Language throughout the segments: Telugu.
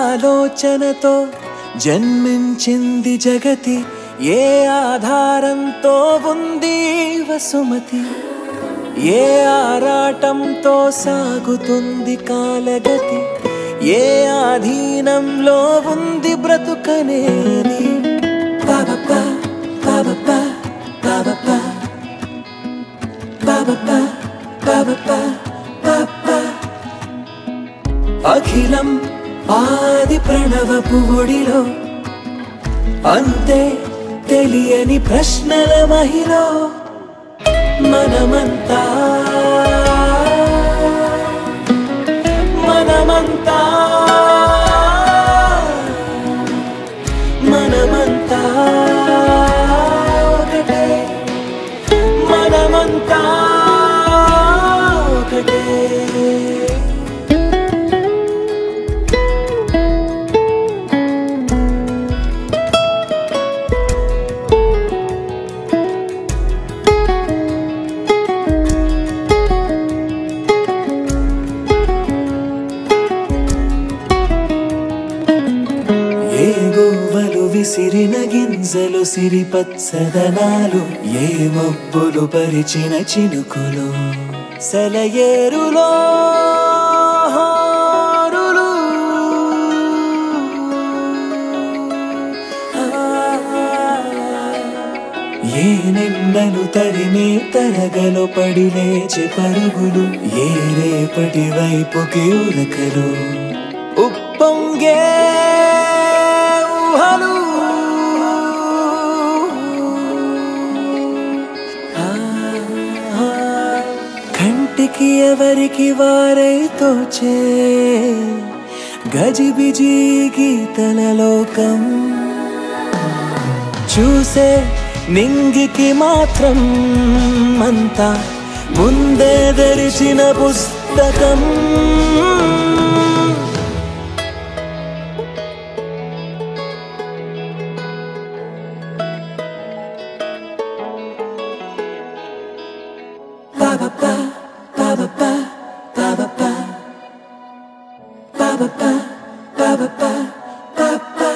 ఆలోచనతో జన్మించింది జగతి ఏ ఆధారంతో ఉంది వసుమతి ఏ ఆరాటంతో సాగుతుంది కాలగతి ఏ ఆధీనంలో ఉంది బ్రతుకనేది బాబప్ప బాబప్ప బాబప్ప బాబప్ప బాబప్ప బాబప్ప అఖిలం ఆది ప్రణవపు ఒడిలో అంతే తెలియని ప్రశ్నల మహిళ మనమంతా మనమంతా మనమంతా ఒకటే మనమంతా ఒకటే ఏ గువ్వలు విసిరిన గిన్సలు సిరిపచ్చదనాలు ఏ మబ్బులు పరిచిన చినుకులు సెలయేరులో హారులు. ఏ నిన్నలు తరిమే తరగలు పడి లేచే పరుగులు ఏ రేపటి వైపుకి ఉరకలు ఉప్పొంగే ఊహలు ఆ, ఆ, కంటికి ఎవరికి వారై తోచే గజిబిజి గీతల లోకం చూసే నింగికి మాత్రం అంతా ముందే తెరిచిన పుస్తకం Ba-ba-ba, ba-ba-ba, ba-ba-ba. Ba-ba-ba, ba-ba-ba, ba-ba.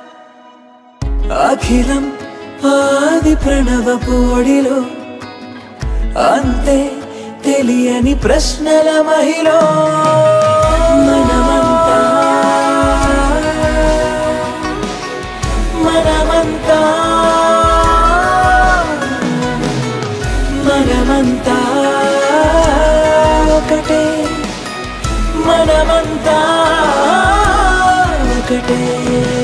అఖిలం ఆది ప్రణవ పోడిలో అంతే తెలియని ప్రశ్నల మహిళ మనమంతా మనమంతా మనమంతా ఒకటే మనమంతా ఒకటే